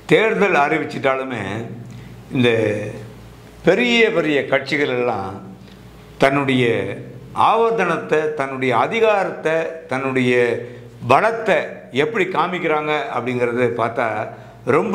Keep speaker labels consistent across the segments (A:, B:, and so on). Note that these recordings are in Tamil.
A: தேர்தல் அறிவிச்சிட்டாலுமே இந்த பெரிய பெரிய கட்சிகள் எல்லாம் தன்னுடைய ஆவர்த்தனத்தை தன்னுடைய அதிகாரத்தை தன்னுடைய பலத்தை எப்படி காமிக்கிறாங்க அப்படிங்கிறத பார்த்தா ரொம்ப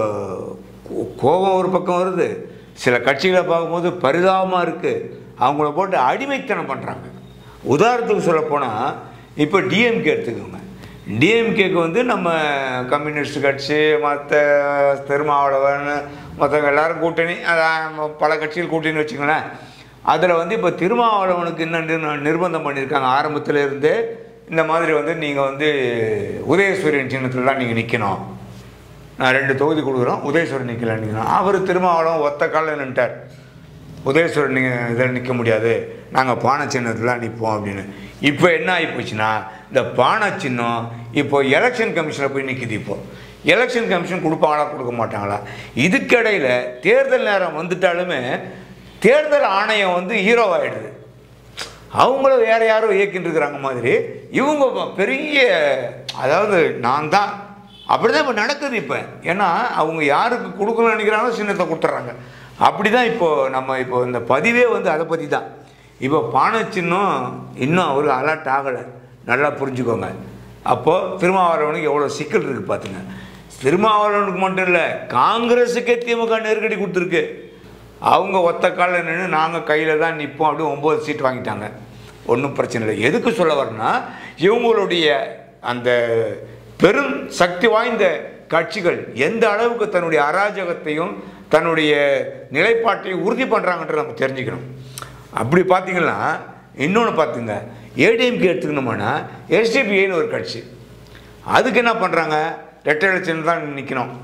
A: கோ- கோபம் ஒரு பக்கம் வருது சில கட்சிகளை பார்க்கும்போது பரிதாபமாக இருக்குது அவங்கள போட்டு அடிமைத்தனம் பண்ணுறாங்க உதாரணத்துக்கு சொல்லப்போனால் இப்போ டிஎம்கே எடுத்துக்கோங்க டிஎம்கேக்கு வந்து நம்ம கம்யூனிஸ்ட் கட்சி மற்ற திருமாவளவன் மற்றவங்க எல்லாரும் கூட்டணி அதான் பல கட்சிகள் கூட்டணி வச்சுங்களேன் அதில் வந்து இப்போ திருமாவளவனுக்கு என்ன நிர்- நிர்பந்தம் பண்ணியிருக்காங்க ஆரம்பத்தில் இருந்தே இந்த மாதிரி வந்து நீங்கள் வந்து உதயசூரியன் சின்னத்தில் தான் நீங்கள் நிற்கணும் நான் ரெண்டு தொகுதி கொடுக்குறோம் உதயசூரன் நிற்கல நிற்கணும் அவர் திருமாவளவன் ஒத்த காலில் நின்ட்டார் உதயசூரன் நீங்கள் இதில் நிற்க முடியாது நாங்கள் பானை சின்னத்தில் நிற்போம் அப்படின்னு இப்போ என்ன ஆகி போச்சுன்னா இந்த பானை சின்னம் இப்போ எலெக்ஷன் கமிஷனில் போய் நிற்கிது இப்போ எலெக்ஷன் கமிஷன் கொடுப்பாங்களா கொடுக்க மாட்டாங்களா இதுக்கிடையில் தேர்தல் நேரம் வந்துட்டாலுமே தேர்தல் ஆணையம் வந்து ஹீரோவாயிடுது அவங்களும் வேற யாரோ இயக்கிட்டு இருக்கிறாங்க மாதிரி இவங்க ப- பெரிய அதாவது நான் தான் அப்படிதான் இப்போ நடக்குது இப்போ ஏன்னா அவங்க யாருக்கு கொடுக்கணும்னு நினைக்கிறாங்களோ சின்னத்தை கொடுத்துட்றாங்க அப்படி தான் இப்போ நம்ம இப்போ இந்த பதிவே வந்து அதை பற்றி தான் இப்போ பானை சின்னம் இன்னும் அவர் அலர்ட் ஆகலை நல்லா புரிஞ்சுக்கோங்க அப்போது திருமாவளவனுக்கு எவ்வளோ சிக்கல் இருக்குது பார்த்துங்க திருமாவளவனுக்கு மட்டும் இல்லை காங்கிரஸுக்கே திமுக நெருக்கடி கொடுத்துருக்கு அவங்க ஒத்த காலில் நின்று நாங்கள் கையில் தான் நிற்போம் அப்படி ஒம்பது சீட் வாங்கிட்டாங்க ஒன்றும் பிரச்சனை இல்லை எதுக்கு சொல்ல வரேன்னா இவங்களுடைய அந்த பெரும் சக்தி வாய்ந்த கட்சிகள் எந்த அளவுக்கு தன்னுடைய அராஜகத்தையும் தன்னுடைய நிலைப்பாட்டையும் உறுதி பண்ணுறாங்கன்ற நம்ம தெரிஞ்சுக்கணும் அப்படி பார்த்தீங்கன்னா இன்னொன்று பார்த்துங்க ஏடிஎம்கே எடுத்துக்கணுமானா எஸ்டிபிஐன்னு ஒரு கட்சி அதுக்கு என்ன பண்ணுறாங்க ரெட்டை எலெக்ஷன் தான் நிற்கணும்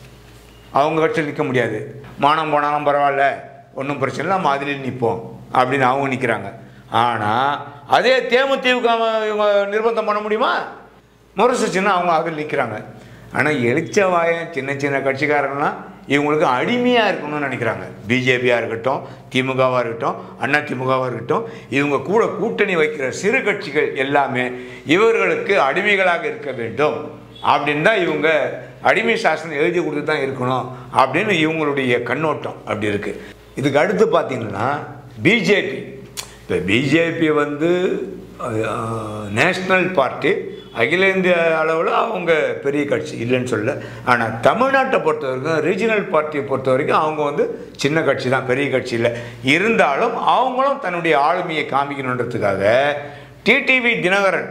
A: அவங்க கட்சியில் நிற்க முடியாது மானம் போனாலும் பரவாயில்ல ஒன்றும் பிரச்சனை இல்லை நம்ம அதிலே நிற்போம் அப்படின்னு அவங்க நிற்கிறாங்க ஆனால் அதே தேமுதிக இவங்க நிர்பந்தம் பண்ண முடியுமா முரசுச்சுன்னா அவங்க அதில் நிற்கிறாங்க ஆனால் எழுச்சவாயன் சின்ன சின்ன கட்சிக்காரங்களாம் இவங்களுக்கு அடிமையாக இருக்கணும்னு நினைக்கிறாங்க பிஜேபியாக இருக்கட்டும் திமுகவாக இருக்கட்டும் அண்ணா திமுகவாக இருக்கட்டும் இவங்க கூட கூட்டணி வைக்கிற சிறு கட்சிகள் எல்லாமே இவர்களுக்கு அடிமைகளாக இருக்க வேண்டும் அப்படின்னு தான் இவங்க அடிமை சாசனம் எழுதி கொடுத்து தான் இருக்கணும் அப்படின்னு இவங்களுடைய கண்ணோட்டம் அப்படி இருக்குது இதுக்கு அடுத்து பார்த்தீங்கன்னா பிஜேபி இப்போ பிஜேபி வந்து நேஷ்னல் பார்ட்டி அகில இந்திய அளவில் அவங்க பெரிய கட்சி இல்லைன்னு சொல்ல ஆனால் தமிழ்நாட்டை பொறுத்த வரைக்கும் ரீஜனல் பார்ட்டியை பொறுத்த வரைக்கும் அவங்க வந்து சின்ன கட்சி தான் பெரிய கட்சி இல்லை இருந்தாலும் அவங்களும் தன்னுடைய ஆளுமையை காமிக்கணுன்றதுக்காக டிடிவி தினகரன்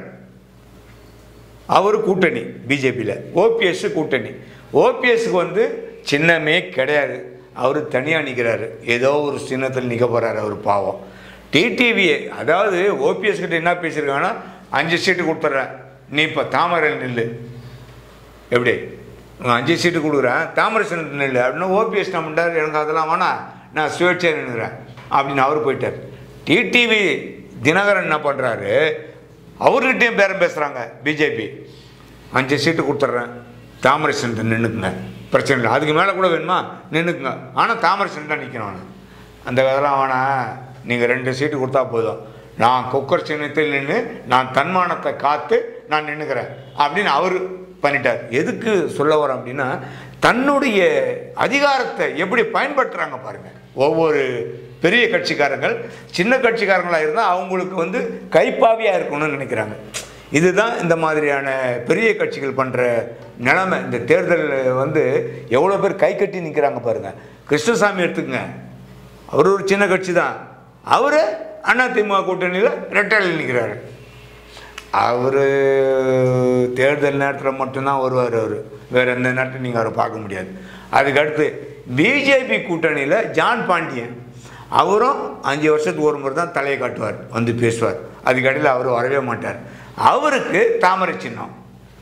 A: அவர் கூட்டணி பிஜேபியில் ஓபிஎஸ் கூட்டணி ஓபிஎஸ்க்கு வந்து சின்னமே கிடையாது அவர் தனியாக நிற்கிறாரு ஏதோ ஒரு சின்னத்தில் நிற்க போகிறாரு அவர் பாவம் டிடிவிஏ அதாவது ஓபிஎஸ் கிட்ட என்ன பேசியிருக்காங்கன்னா அஞ்சு சீட்டு கொடுத்துட்றேன் நீ இப்போ தாமரையில் நில்லு எப்படி உங்க அஞ்சு சீட்டு கொடுக்குறேன் தாமரை சின்னத்தில் நில்லு அப்படின்னா ஓபிஎஸ் என்ன பண்ணுறாரு எனக்கு அதெல்லாம் வேணாம் நான் சுயேட்சையாக நின்றுறேன் அப்படின்னு அவர் போயிட்டார் டிடிவி தினகரன் என்ன பண்ணுறாரு அவர்கிட்டயும் பேரம் பேசுகிறாங்க பிஜேபி அஞ்சு சீட்டு கொடுத்துட்றேன் தாமரை சின்னத்தில் நின்றுக்குங்க பிரச்சனை இல்லை அதுக்கு மேலே கூட வேணுமா நின்றுக்குங்க ஆனால் தாமரை சின்னம் நிற்கணும் நான் அந்த கதெல்லாம் வேணாம் நீங்கள் ரெண்டு சீட்டு கொடுத்தா போதும் நான் குக்கர் சின்னத்தில் நின்று நான் தன்மானத்தை காத்து நான் நின்றுக்கிறேன் அப்படின்னு அவர் பண்ணிட்டார் எதுக்கு சொல்ல வரோம் அப்படின்னா தன்னுடைய அதிகாரத்தை எப்படி பயன்படுத்துகிறாங்க பாருங்க ஒவ்வொரு பெரிய கட்சிக்காரங்கள் சின்ன கட்சிக்காரங்களாக இருந்தால் அவங்களுக்கு வந்து கைப்பாவியாக இருக்கணும்னு நினைக்கிறாங்க இதுதான் இந்த மாதிரியான பெரிய கட்சிகள் பண்ணுற நிலைமை இந்த தேர்தல் வந்து எவ்வளோ பேர் கை கட்டி நிற்கிறாங்க பாருங்கள் கிருஷ்ணசாமி எடுத்துக்கங்க அவர் ஒரு சின்ன கட்சி தான் அவர் அதிமுக கூட்டணியில் ரெட்டையில் நிற்கிறாரு அவர் தேர்தல் நேரத்தில் மட்டும்தான் வருவார் அவர் வேறு எந்த நேரத்தில் நீங்கள் அவரை பார்க்க முடியாது அதுக்கடுத்து பிஜேபி கூட்டணியில் ஜான் பாண்டியன் அவரும் அஞ்சு வருஷத்துக்கு ஒரு முறை தான் தலையை காட்டுவார் வந்து பேசுவார் அதுக்கடையில் அவர் வரவே மாட்டார் அவருக்கு தாமரை சின்னம்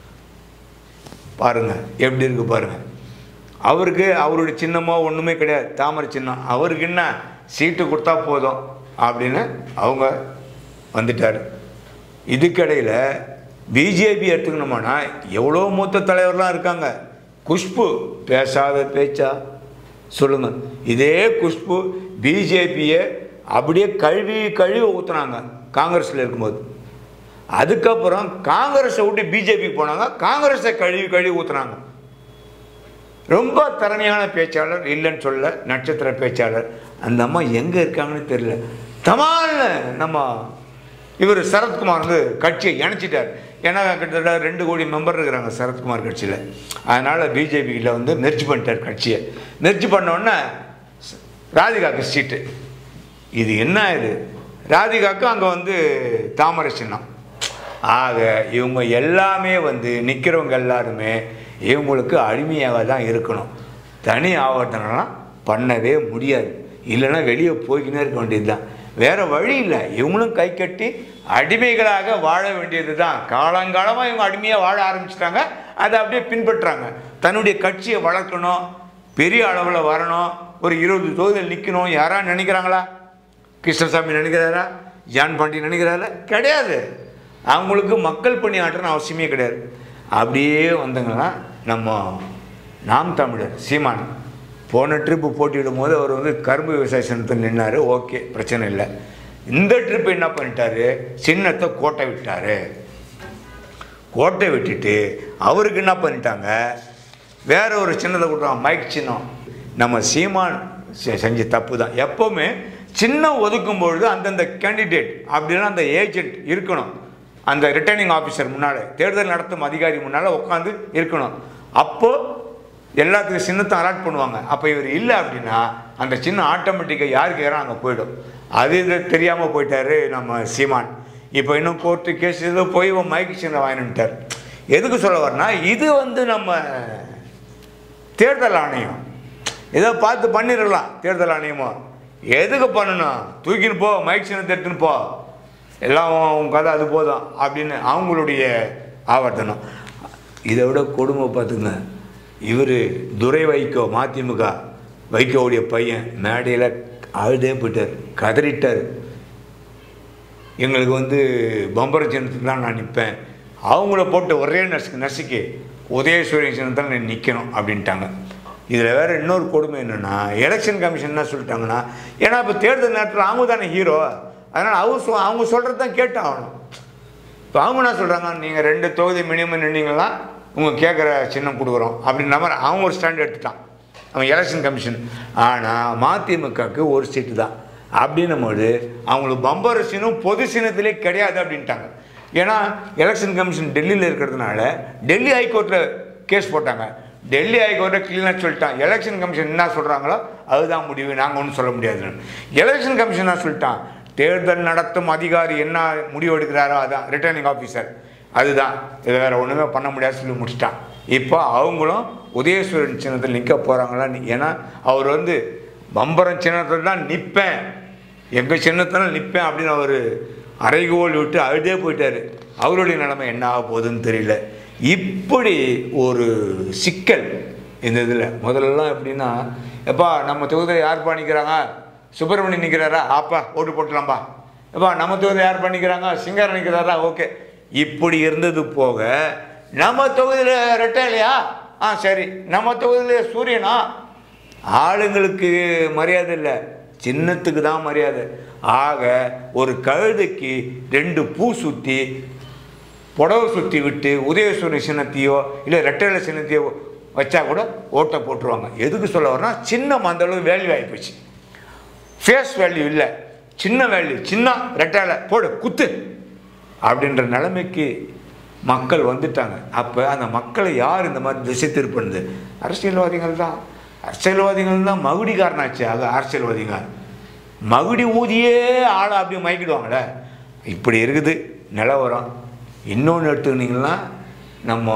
A: பாருங்க எப்படி இருக்கு பாருங்க அவருக்கு அவருடைய சின்னமோ ஒன்றுமே கிடையாது தாமரை சின்னம் அவருக்கு என்ன சீட்டு கொடுத்தா போதும் அப்படின்னு அவங்க வந்துட்டார் இதுக்கிடையில் பிஜேபி எடுத்துக்கணுமானா எவ்வளோ மூத்த தலைவர்லாம் இருக்காங்க குஷ்பு பேசாத பேச்சா சொல்லுங்க இதே குஷ்பு பிஜேபியை அப்படியே கழுவி கழுவி ஊற்றுனாங்க காங்கிரஸில் இருக்கும்போது அதுக்கப்புறம் காங்கிரஸை விட்டு பிஜேபி போனாங்க காங்கிரஸை கழுவி கழுவி ஊற்றுனாங்க ரொம்ப திறமையான பேச்சாளர் இல்லைன்னு சொல்ல நட்சத்திர பேச்சாளர் அந்த அம்மா எங்கே இருக்காங்கன்னு தெரியல தமால்னு நம்ம இவர் சரத்குமார் வந்து கட்சியை இணைச்சிட்டார் ஏன்னா கிட்டத்தட்ட ரெண்டு கோடி மெம்பர் இருக்கிறாங்க சரத்குமார் கட்சியில் அதனால் பிஜேபியில் வந்து மெர்ஜ் பண்ணிட்டார் கட்சியை மெர்ஜ் பண்ணோடனே ராதிகாக்கு சீட்டு இது என்ன இது ராதிகாக்கு அங்கே வந்து தாமரை சின்னம் ஆக இவங்க எல்லாமே வந்து நிற்கிறவங்க எல்லாருமே இவங்களுக்கு அடிமையாக தான் இருக்கணும் தனி ஆவர்த்தனம்லாம் பண்ணவே முடியாது இல்லைன்னா வெளியே போய்க்கினே இருக்க வேண்டியது தான் வேறு வழி இல்லை இவங்களும் கை கட்டி அடிமைகளாக வாழ வேண்டியது தான் காலங்காலமாக இவங்க அடிமையாக வாழ ஆரம்பிச்சிட்டாங்க அதை அப்படியே பின்பற்றுறாங்க தன்னுடைய கட்சியை வளர்க்கணும் பெரிய அளவில் வரணும் ஒரு இருபது தொகுதியில் நிற்கணும் யாரா நினைக்கிறாங்களா கிருஷ்ணசாமி நினைக்கிறாரா ஜான் பாண்டி நினைக்கிறாரா கிடையாது அவங்களுக்கு மக்கள் பணி ஆற்றணும் அவசியமே கிடையாது அப்படியே வந்தங்கன்னா நம்ம நாம் தமிழர் சீமான் போன ட்ரிப்பு போட்டியிடும் போது அவர் வந்து கரும்பு விவசாய சின்னத்தில் நின்னார் ஓகே பிரச்சனை இல்லை இந்த ட்ரிப் என்ன பண்ணிட்டாரு சின்னத்தை கோட்டை விட்டார் கோட்டை விட்டுட்டு அவருக்கு என்ன பண்ணிட்டாங்க வேற ஒரு சின்னத்தை கொடுத்தாங்க மைக் சின்னம் நம்ம சீமான் செ- செஞ்ச தப்பு தான் எப்போவுமே சின்னம் ஒதுக்கும் பொழுது அந்தந்த கேண்டிடேட் அப்படின்னா அந்த ஏஜென்ட் இருக்கணும் அந்த ரிட்டர்னிங் ஆஃபீஸர் முன்னால் தேர்தல் நடத்தும் அதிகாரி முன்னால் உட்காந்து இருக்கணும் அப்போது எல்லாத்துக்கும் சின்னத்தை அலாட் பண்ணுவாங்க அப்போ இவர் இல்லை அப்படின்னா அந்த சின்னம் ஆட்டோமேட்டிக்காக யாருக்கு யாரும் அங்கே போயிடும் அது இது தெரியாமல் போயிட்டாரு நம்ம சீமான் இப்போ இன்னும் கோர்ட்டு கேஸ் ஏதோ போய் இவன் மைக்கு சின்னம் வாங்கினுட்டார் எதுக்கு சொல்ல வரனா இது வந்து நம்ம தேர்தல் ஆணையம் ஏதோ பார்த்து பண்ணிடலாம் தேர்தல் ஆணையமோ எதுக்கு பண்ணணும் தூக்கின்னு போ மைக் சின்னத்தை எடுத்துன்னு போ எல்லாம் உன் உன் கதை அது போதும் அப்படின்னு அவங்களுடைய ஆவர்த்தனம் இதை விட கொடுமை பார்த்துங்க இவர் துரை வைகோ மதிமுக வைகோவுடைய பையன் மேடையில் அழுதே போயிட்டார் கதறிட்டார் எங்களுக்கு வந்து பம்பர சின்னத்துக்கு தான் நான் நிற்பேன் அவங்கள போட்டு ஒரே நசுக்கு நசுக்கி உதயசூரியன் சின்னத்தில் நான் நிற்கணும் அப்படின்ட்டாங்க இதில் வேறு இன்னொரு கொடுமை என்னென்னா எலெக்ஷன் கமிஷன் என்ன சொல்லிட்டாங்கன்னா ஏன்னா இப்போ தேர்தல் நேரத்தில் அவங்க தானே ஹீரோ அதனால் அவங்க சொ அவங்க சொல்கிறது தான் கேட்டு ஆகணும் இப்போ அவங்க என்ன சொல்கிறாங்க நீங்கள் ரெண்டு தொகுதி மினிமம் நின்னீங்கன்னா உங்கள் கேட்குற சின்னம் கொடுக்குறோம் அப்படின்ற மாதிரி அவங்க ஒரு ஸ்டாண்ட் எடுத்துட்டான் அவன் எலெக்ஷன் கமிஷன் ஆனால் மதிமுகவுக்கு ஒரு சீட்டு தான் அப்படின்னும் போது அவங்களுக்கு பம்பர் சின்னம் பொது சின்னத்திலே கிடையாது அப்படின்ட்டாங்க ஏன்னா எலெக்ஷன் கமிஷன் டெல்லியில் இருக்கிறதுனால டெல்லி ஹைகோர்ட்டில் கேஸ் போட்டாங்க டெல்லி ஹைகோர்ட்டை க்ளீனாக சொல்லிட்டான் எலெக்ஷன் கமிஷன் என்ன சொல்கிறாங்களோ அதுதான் முடிவு நாங்கள் ஒன்றும் சொல்ல முடியாதுன்னு எலெக்ஷன் கமிஷன் என்ன சொல்லிட்டான் தேர்தல் நடத்தும் அதிகாரி என்ன முடிவு எடுக்கிறாரோ அதான் ரிட்டர்னிங் ஆஃபீஸர் அதுதான் இது வேற ஒன்றுமே பண்ண முடியாது சொல்லி முடிச்சிட்டான் இப்போ அவங்களும் உதயசூரன் சின்னத்தில் நிற்க போகிறாங்களா ஏன்னா அவர் வந்து பம்பரம் சின்னத்தில் தான் நிற்பேன் எங்கள் சின்னத்தில் நிற்பேன் அப்படின்னு அவர் அரைகோல் விட்டு அழுதே போயிட்டார் அவருடைய நிலைமை என்ன ஆக போகுதுன்னு தெரியல இப்படி ஒரு சிக்கல் இந்த இதில் முதல்லலாம் எப்படின்னா எப்பா நம்ம தொகுதியில் யார் பண்ணிக்கிறாங்க சுப்பிரமணியன் நிற்கிறாரா ஆப்பா ஓட்டு போட்டுலாம்ப்பா எப்பா நம்ம தொகுதியில் யார் பண்ணிக்கிறாங்க சிங்கர் நிற்கிறாரா ஓகே இப்படி இருந்தது போக நம்ம தொகுதியில் ரெட்டை இல்லையா ஆ சரி நம்ம தொகுதியில் சூரியனா ஆளுங்களுக்கு மரியாதை இல்லை சின்னத்துக்கு தான் மரியாதை ஆக ஒரு கழுதைக்கு ரெண்டு பூ சுற்றி புடவை சுற்றி விட்டு உதயசூரிய சின்னத்தையோ இல்லை ரெட்டையில சின்னத்தையோ வச்சா கூட ஓட்டை போட்டுருவாங்க எதுக்கு சொல்ல வரனா சின்னம் அந்த அளவு வேல்யூ ஆகிப்போச்சு ஃபேஸ் வேல்யூ இல்லை சின்ன வேல்யூ சின்ன ரெட்டையில போடு குத்து அப்படின்ற நிலைமைக்கு மக்கள் வந்துட்டாங்க அப்போ அந்த மக்களை யார் இந்த மாதிரி திசை திருப்பினது அரசியல்வாதிகள் தான் அரசியல்வாதிகள் தான் மகுடிக்காரனாச்சு அது அரசியல்வாதிங்க மகுடி ஊதியே ஆளை அப்படியே மயக்கிடுவாங்களே இப்படி இருக்குது நிலவரம் இன்னொன்று எடுத்துக்கிட்டிங்கன்னா நம்ம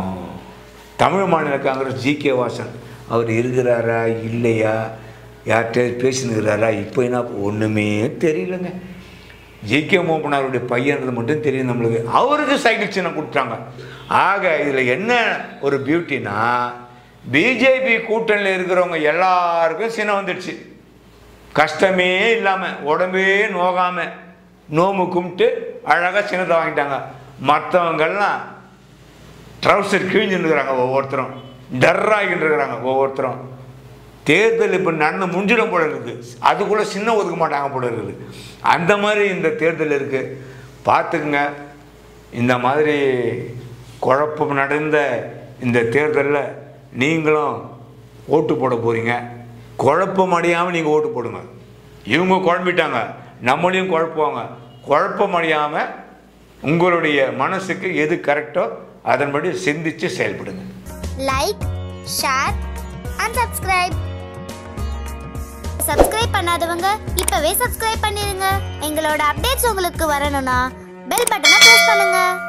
A: தமிழ் மாநில காங்கிரஸ் ஜி கே வாசன் அவர் இருக்கிறாரா இல்லையா யார்கிட்ட பேசினுக்கிறாரா இப்போ என்ன ஒன்றுமே தெரியலங்க ஜி கே மோகனாருடைய பையன்றது மட்டும் தெரியும் நம்மளுக்கு அவருக்கு சைக்கிள் சின்னம் கொடுத்தாங்க ஆக இதில் என்ன ஒரு பியூட்டினா பிஜேபி கூட்டணியில் இருக்கிறவங்க எல்லாருக்கும் சின்னம் வந்துடுச்சு கஷ்டமே இல்லாமல் உடம்பே நோகாமல் நோம்பு கும்பிட்டு அழகாக சின்னத்தை வாங்கிட்டாங்க மற்றவங்கெல்லாம் ட்ரௌசர் கிழிஞ்சுன்னு இருக்கிறாங்க ஒவ்வொருத்தரும் டர்ராகிட்டு இருக்கிறாங்க ஒவ்வொருத்தரும் தேர்தல் இப்போ நடந்து முடிஞ்சிடும் போல இருக்குது அதுக்குள்ளே சின்ன ஒதுக்க மாட்டாங்க போல இருக்குது அந்த மாதிரி இந்த தேர்தல் இருக்குது பார்த்துக்குங்க இந்த மாதிரி குழப்பம் நடந்த இந்த தேர்தலில் நீங்களும் ஓட்டு போட போகிறீங்க குழப்பம் அடையாமல் நீங்கள் ஓட்டு போடுங்க இவங்க குழம்பிட்டாங்க நம்மளையும் குழப்புவாங்க குழப்பம் அடையாமல் உங்களுடைய மனசுக்கு எது கரெக்டோ அதன்படி சிந்திச்சு செயல்படுங்க
B: like share and subscribe subscribe பண்ணாதவங்க இப்பவே சப்ஸ்கிரைப் பண்ணிருங்க எங்களோட அப்டேட்ஸ் உங்களுக்கு வரணும்னா பெல் பட்டனை பிரஸ் பண்ணுங்க